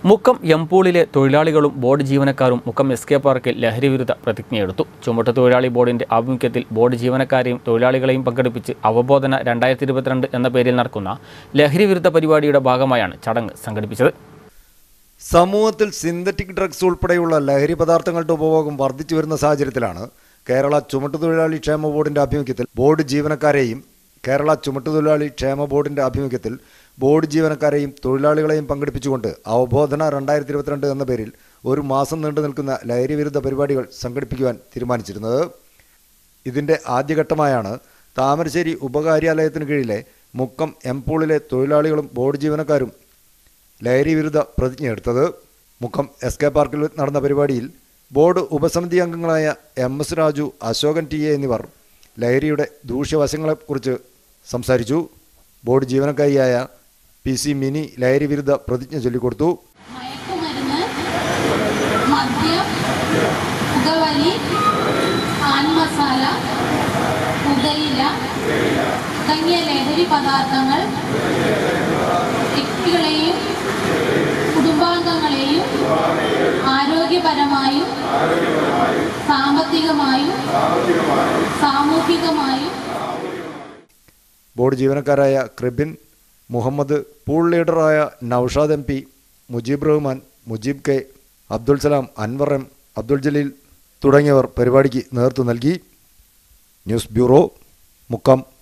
മുക്കം എംപൂളിലെ തൊഴിലാളികളും ബോർഡ് ജീവനക്കാരും Mukkam S K പാർക്കിൽ ലഹരിവിരുദ്ധ പ്രതിജ്ഞയെടുത്തു ചുമട്ട് തൊഴിലാളി ബോർഡിന്റെ ആഭിമുഖ്യത്തിൽ ബോർഡ് ജീവനക്കാരെയും തൊഴിലാളികളെയും പങ്കെടുപ്പിച്ച് അവബോധന രണ്ടായിരത്തി ഇരുപത്തിരണ്ട് എന്ന പേരിൽ നടക്കുന്ന ലഹരിവിരുദ്ധ പരിപാടിയുടെ ഭാഗമായാണ് ചടങ്ങ് സംഘടിപ്പിച്ചത് സമൂഹത്തിൽ സിന്തറ്റിക് ഡ്രഗ്സ് ഉൾപ്പെടെയുള്ള ലഹരി പദാർത്ഥങ്ങളുടെ ഉപഭോഗം വർദ്ധിച്ചു വരുന്ന സാഹചര്യത്തിലാണ് കേരള ചുമട്ടുതൊഴിലാളി ക്ഷേമ ബോർഡിന്റെ ആഭിമുഖ്യത്തിൽ ബോർഡ് ജീവനക്കാരെയും കേരള ചുമട്ടുതൊഴിലാളി ക്ഷേമ ബോർഡിന്റെ ആഭിമുഖ്യത്തിൽ ബോർഡ് ജീവനക്കാരെയും തൊഴിലാളികളെയും പങ്കെടുപ്പിച്ചുകൊണ്ട് അവബോധന രണ്ടായിരത്തി ഇരുപത്തിരണ്ട് എന്ന പേരിൽ ഒരു മാസം നീണ്ടു നിൽക്കുന്ന ലഹരി വിരുദ്ധ പരിപാടികൾ സംഘടിപ്പിക്കുവാൻ തീരുമാനിച്ചിരുന്നത് ഇതിന്റെ ആദ്യഘട്ടമായാണ് താമരശ്ശേരി ഉപകാര്യാലയത്തിന് കീഴിലെ മുക്കം എംപൂളിലെ തൊഴിലാളികളും ബോർഡ് ജീവനക്കാരും ലഹരി വിരുദ്ധ പ്രതിജ്ഞയെടുത്തത് മുക്കം എസ് കെ പാർക്കിൽ നടന്ന പരിപാടിയിൽ ബോർഡ് ഉപസമിതി അംഗങ്ങളായ M S Raju Ashokan T A എന്നിവർ ലഹരിയുടെ ദൂഷ്യവശങ്ങളെക്കുറിച്ച് സംസാരിച്ചു ബോർഡ് ജീവനക്കാരിയായ പി സി മിനി ലഹരി വിരുദ്ധ പ്രതിജ്ഞ ചൊല്ലിക്കൊടുത്തു മയക്കുമരുന്ന് മദ്യം പുകവലി പാൻ മസാല പുകയില തുടങ്ങിയ ലഹരി പദാർത്ഥങ്ങൾ വ്യക്തികളെയും കുടുംബാംഗങ്ങളെയും ആരോഗ്യപരമായും സാമ്പത്തികമായും സാമൂഹികമായും ബോർഡ് ജീവനക്കാരായ ക്രിബിൻ മുഹമ്മദ് പൂൾ ലീഡറായ Naushad M P Mujeeb Rahman Mujeeb K Abdul Salam Anwar M Abdul Jaleel തുടങ്ങിയവർ പരിപാടിക്ക് നേതൃത്വം നൽകി ന്യൂസ് ബ്യൂറോ മുക്കം